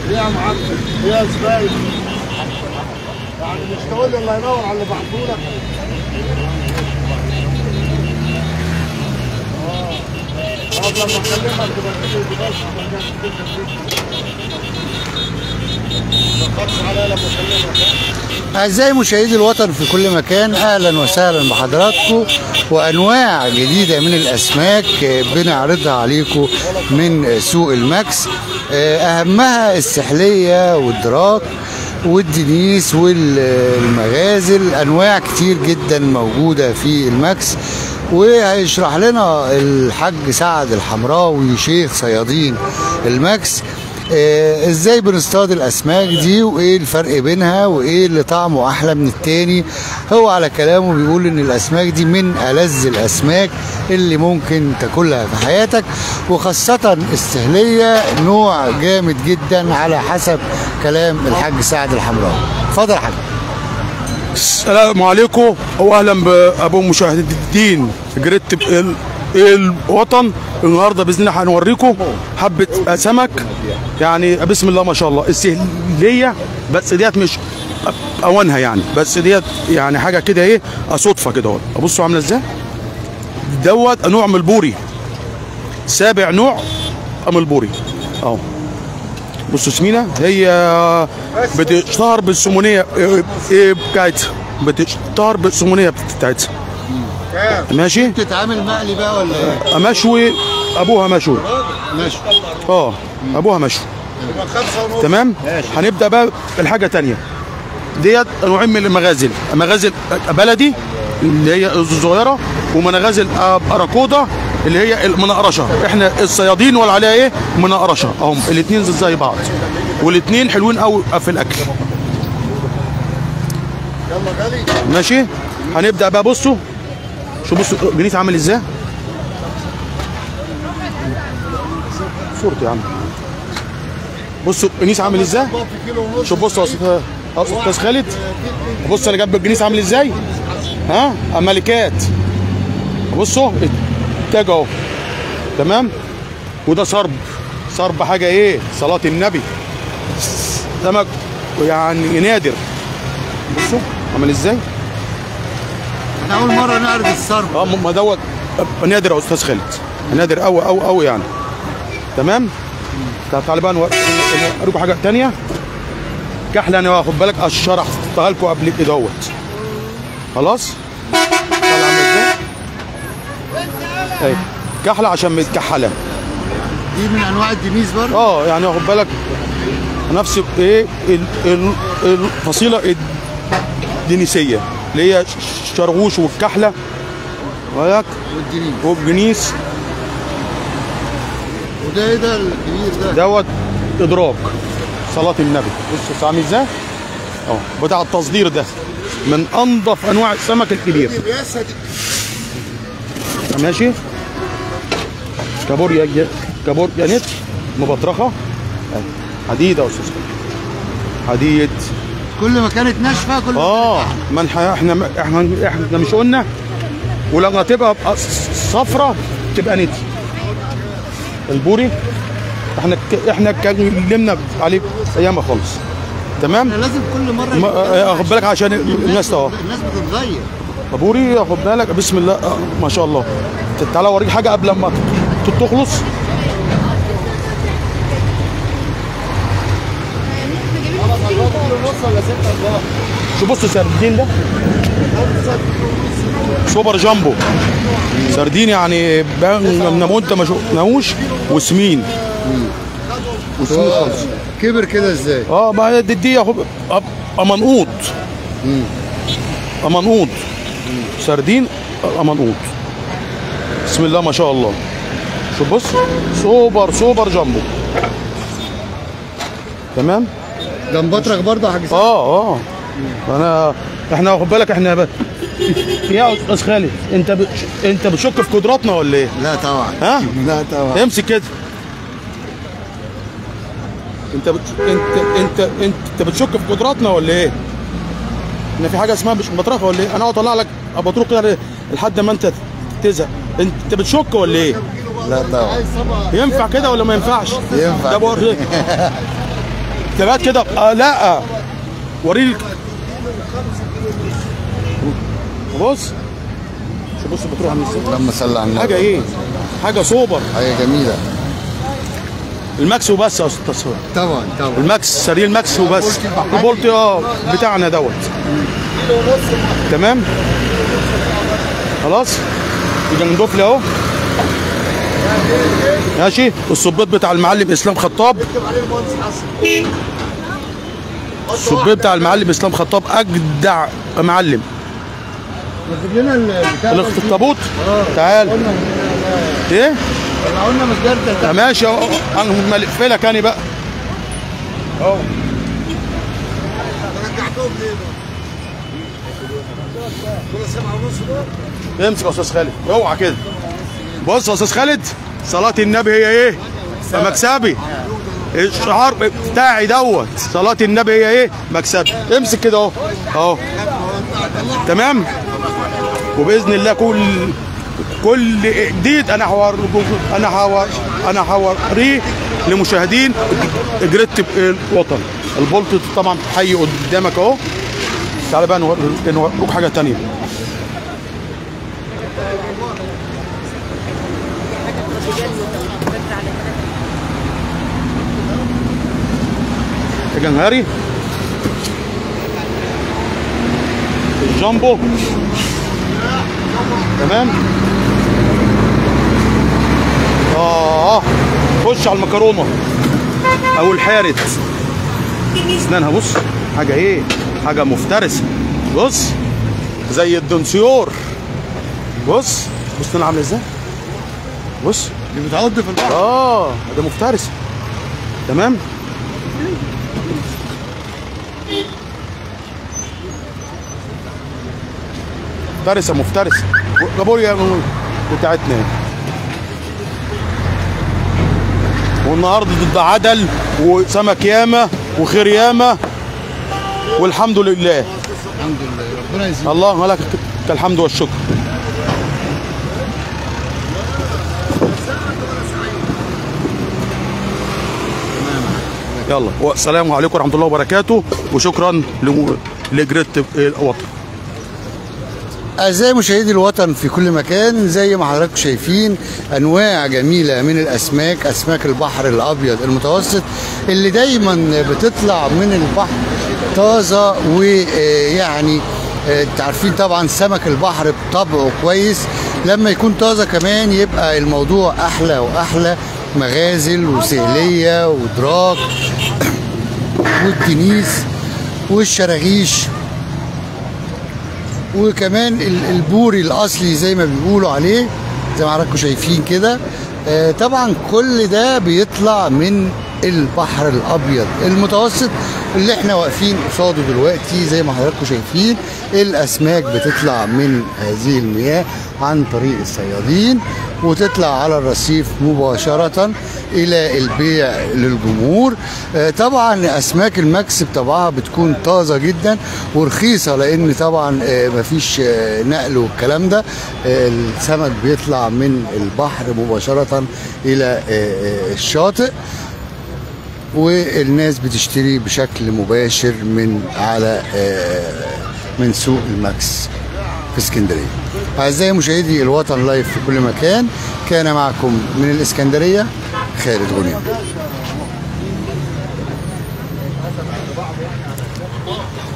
يا معلم يا زباين يعني مش تقول لي الله ينور على اللي بعتهولك اه قبل ما اكلمك تبقى تيجي بس ما كانش ما تخافش عليا لما اكلمك أعزائي مشاهدي الوطن في كل مكان أهلا وسهلا بحضراتكم وأنواع جديدة من الأسماك آه، بنعرضها عليكم من سوق الماكس آه، أهمها السحلية والدراك والدنيس والمغازل أنواع كتير جدا موجودة في الماكس وهيشرح لنا الحاج سعد الحمراوي شيخ صيادين الماكس آه، ازاي بنصطاد الاسماك دي وايه الفرق بينها وايه اللي طعمه احلى من التاني هو على كلامه بيقول ان الاسماك دي من الذ الاسماك اللي ممكن تاكلها في حياتك وخاصة السهلية نوع جامد جدا على حسب كلام الحاج سعد الحمراوي اتفضل يا حاج السلام عليكم واهلا بابو مشاهدين جريت ال- الوطن النهارده باذن الله هنوريكم حبه سمك يعني بسم الله ما شاء الله السهليه بس ديت مش اوانها يعني بس ديت يعني حاجه كده ايه صدفه كده اهو بصوا عامله ازاي دوت نوع من البوري سابع نوع من البوري اهو بصوا سمينه هي بتشتهر بالسمونيه إيه بتاعتها بتشتهر بالسمونيه بتاعتها ماشي بتتعامل مقلي بقى ولا ايه؟ مشوي ابوها مشوي ماشي اه ابوها مشوي تمام هنبدا بقى بالحاجه تانية ديت نوعين من المغازل مغازل بلدي اللي هي الصغيره ومنغازل اراكودا اللي هي المنقرشه احنا الصيادين ولا عليها ايه منقرشه اهم الاثنين زي بعض والاثنين حلوين قوي في الاكل يلا غالي ماشي هنبدا بقى بصوا شوف بصوا جنيس عامل ازاي صورته يا عم بصوا جنيس عامل ازاي في كيلو ونص شوف بص يا أستاذ- يا استاذ خالد بص انا جنب الجنيس عامل ازاي ها ملكات بصوا التاج اهو تمام وده صرب صرب حاجه ايه صلاه النبي سمك يعني نادر بصوا عامل ازاي احنا اول مرة نعرض الصرف اه ما دوت نادر يا استاذ خالد نادر قوي قوي قوي يعني تمام طب تعالى بقى نور- اوريكم حاجه تانية كحله انا واخد بالك شرحتها لكم قبل كده دوت خلاص تعالى عامل ازاي اهي كحله عشان متكحله دي من انواع الدنيس برضه اه يعني واخد بالك نفس ايه ال- ال- الفصيله الدنيسيه اللي هي شرغوش والكحله بالك والدنيس والجنيس وده ايه ده الكبير ده دوت ادراك صلاه النبي بص عامل ازاي اهو بتاع التصدير ده من انظف انواع السمك الكبير الرئاسه دي ماشي كابوريا ج- كابوريا نت مبطرخه أهي. حديد يا استاذ حديد كل ما كانت ناشفة كل ما اه ما نح- احنا احنا احنا مش قلنا ولما تبقى بقى صفرة تبقى نتي البوري احنا ك- احنا اتكلمنا عليه ايامها خالص تمام كان لازم كل مرة ما- يبقى- اه، خد بالك عشان الناس اهو الناس بتتغير بوري خد بالك بسم الله اه، ما شاء الله تعالى اوريك حاجه قبل ما ت- تخلص كيلو ونص ولا 6 ارباع شوف بص السردين ده سوبر جامبو سردين يعني نمو انت ما شفناهوش وسمين وسمين خالص كبر كده ازاي اه ما هي دي دي أهو- أ- منقوط منقوط سردين منقوط بسم الله ما شاء الله شوف بص سوبر سوبر جامبو تمام جنب بطرك برضه يا حاج سعد اه اه انا احنا واخد بالك احنا ب... يا استاذ خالد انت ب... انت بتشك في قدراتنا ولا ايه؟ لا طبعا ها؟ لا طبعا امسك كده انت بت... انت انت انت بتشك في قدراتنا ولا ايه؟ ان في حاجه اسمها مش بطرخه ولا ايه؟ انا اطلع لك بطروق كده لحد ما انت تزهق انت بتشك ولا ايه؟ لا طبعا ينفع كده ولا ما ينفعش؟ ينفع ده بوريك تبات كده آه لا وريني بص شوف بص بتروح عامل ازاي اللهم صل على النبي حاجه ايه حاجه سوبر حاجه جميله الماكس وبس يا استاذ تصوير طبعا طبعا الماكس سريع الماكس وبس البولت اه بتاعنا دوت تمام خلاص يبقى نضيف لي اهو ماشي الصبيط بتاع المعلم اسلام خطاب الصبيط بتاع المعلم اسلام خطاب اجدع معلم نجيب لنا البتاع الاخطبوط تعال ايه طلعوا لنا مسجد آه، ماشي اهو انا ملف لك انا بقى اهو رجعتهم ليه بقى؟ كل سبعة ونص دول امسك يا استاذ خالد اوعى كده بص يا استاذ خالد صلاة النبي هي ايه؟ مكسبي الشعار بتاعي دوت صلاة النبي هي ايه؟ مكسبي امسك كده اهو اهو تمام وباذن الله كل كل جديد انا هور انا هور انا هوريه لمشاهدين جريت الوطن البولت طبعا حي قدامك اهو تعالى بقى نور- نوريك حاجه تانية جنهاري الجامبو تمام اه خش على المكرونه او الحارت اسنانها بص حاجه ايه حاجه مفترسه بص زي الدنسيور بص بص انا عامله ازاي بص اللي بتعض في البحر اه ده مفترس تمام مفترسه مفترسه جابوريا بتاعتنا والنهارده ضد عدل وسمك ياما وخير ياما والحمد لله الحمد لله ربنا يزيد اللهم لك الحمد والشكر يلا والسلام عليكم ورحمه الله وبركاته وشكرا لم- لجريت الوطن أعزائي مشاهدي الوطن في كل مكان زي ما حضراتكم شايفين أنواع جميلة من الأسماك أسماك البحر الأبيض المتوسط اللي دايما بتطلع من البحر طازة ويعني انت عارفين طبعا سمك البحر بطبعه كويس لما يكون طازة كمان يبقى الموضوع أحلى وأحلى مغازل وسهلية ودراك والدنيس والشراغيش وكمان ال- البوري الاصلي زي ما بيقولوا عليه زي ما حضراتكم شايفين كده آه، طبعا كل ده بيطلع من البحر الابيض المتوسط اللي احنا واقفين قصاده دلوقتي زي ما حضراتكم شايفين الاسماك بتطلع من هذه المياه عن طريق الصيادين وتطلع على الرصيف مباشرة إلى البيع للجمهور آه، طبعا أسماك الماكس بطبعها بتكون طازة جدا ورخيصة لأن طبعا آه، مفيش آه، نقل والكلام ده آه، السمك بيطلع من البحر مباشرة إلى آه، آه، الشاطئ والناس بتشتري بشكل مباشر من على آه، من سوق الماكس في اسكندريه. اعزائي مشاهدي الوطن لايف في كل مكان كان معكم من الاسكندريه خالد غنيم.